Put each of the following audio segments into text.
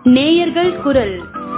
நேயர்கள் குரல்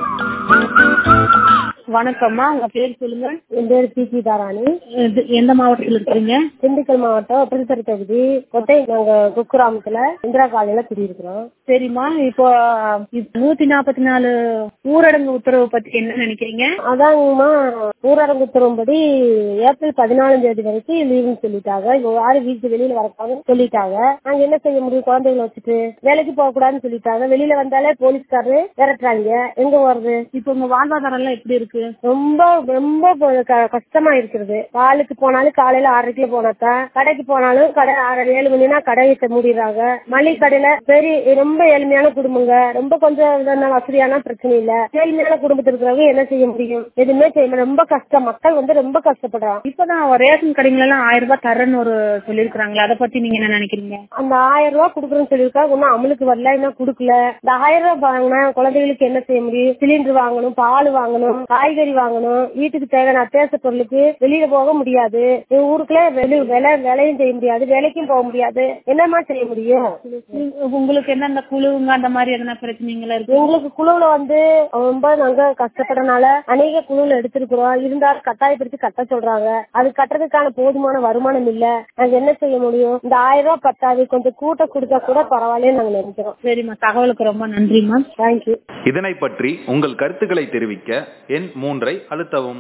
வணக்கம்மா உங்க பேர் சொல்லுங்க என் பேர் பி பி தாராணி இது எந்த மாவட்டத்தில் இருக்கிறீங்க திண்டுக்கல் மாவட்டம் புதுத்தரை தொகுதி கொட்டை நாங்க குக்கிராமத்துல இந்திரா காலையில குடியிருக்கிறோம் சரிம்மா இப்போ இப்ப நூத்தி நாற்பத்தி நாலு ஊரடங்கு உத்தரவு பத்தி என்ன நினைக்கிறீங்க அதாங்கம்மா ஊரடங்கு உத்தரவும்படி ஏப்ரல் பதினாலாம் தேதி வரைக்கும் லீவுன்னு சொல்லிட்டாங்க இப்போ யாரும் வீட்டு வெளியில வரக்கூடாதுன்னு சொல்லிட்டாங்க நாங்க என்ன செய்ய முடியும் குழந்தைகளை வச்சுட்டு வேலைக்கு போக கூடாதுன்னு சொல்லிட்டாங்க வெளியில வந்தாலே போலீஸ்காரரு விரட்டுறாங்க எங்க போறது இப்போ உங்க வாழ்வாதாரம் எல்லாம் எப்படி இருக்கு ரொம்ப ரொம்ப க- கஷ்டமா இருக்கிறது பாலுக்கு போனாலும் காலையில ஆறரைக்குள்ள போனாதான் கடைக்கு போனாலும் கடை ஆறு ஏழு மணினா கடையை மூடிடுறாங்க மளிகை கடையில பெரிய ரொம்ப ஏழ்மையான குடும்பங்க ரொம்ப கொஞ்சம் இதனா வசதியான பிரச்சனை இல்ல ஏழ்மையான குடும்பத்தில் இருக்கிறவங்க என்ன செய்ய முடியும் எதுவுமே செய்ய முடியல. ரொம்ப கஷ்டம் மக்கள் வந்து ரொம்ப கஷ்டப்படுறாங்க இப்பதான் ரேஷன் கடைங்கள எல்லாம் ஆயிரம் ரூபாய் தரேன்னு ஒரு சொல்லிருக்காங்களே அதை பத்தி நீங்க என்ன நினைக்கிறீங்க அந்த ஆயிரம் ரூபாய் குடுக்குறேன்னு சொல்லியிருக்காங்க இன்னும் அமலுக்கு வரல இன்னும் குடுக்கல இந்த ஆயிரம் ரூபாய் வாங்கினா குழந்தைகளுக்கு என்ன செய்ய முடியும் சிலிண்டர் வாங்கணும் பால் வாங்கணும் காய்கறி வாங்கணும் வீட்டுக்கு தேவையான அத்தியாவசிய பொருளுக்கு வெளியில போக முடியாது எங்க ஊருக்குள்ள வெளி வேலை வேலையும் செய்ய முடியாது வேலைக்கும் போக முடியாது என்னமா செய்ய முடியும் நீங்க- உங்களுக்கு என்ன அந்த குழுவுங்க அந்த மாதிரி எதனா பிரச்சனைங்களா இருக்கு எங்களுக்கு குழுவுல வந்து ரொம்ப நாங்க கஷ்டப்படனால அநேக குழுவுல எடுத்திருக்கிறோம் இருந்தாலும் கட்டாயப்படுத்தி கட்ட சொல்றாங்க அது கட்டுறதுக்கான போதுமான வருமானம் இல்ல நாங்க என்ன செய்ய முடியும் இந்த ஆயிரம் ரூபாய் பத்தாது கொஞ்சம் கூட்டம் கொடுத்தா கூட பரவாயில்லன்னு நாங்க நினைக்கிறோம் சரிம்மா தகவலுக்கு ரொம்ப நன்றிம்மா தேங்க்யூ இதனை பற்றி உங்கள் கருத்துக்களை தெரிவிக்க எண் மூன்றை அழுத்தவும்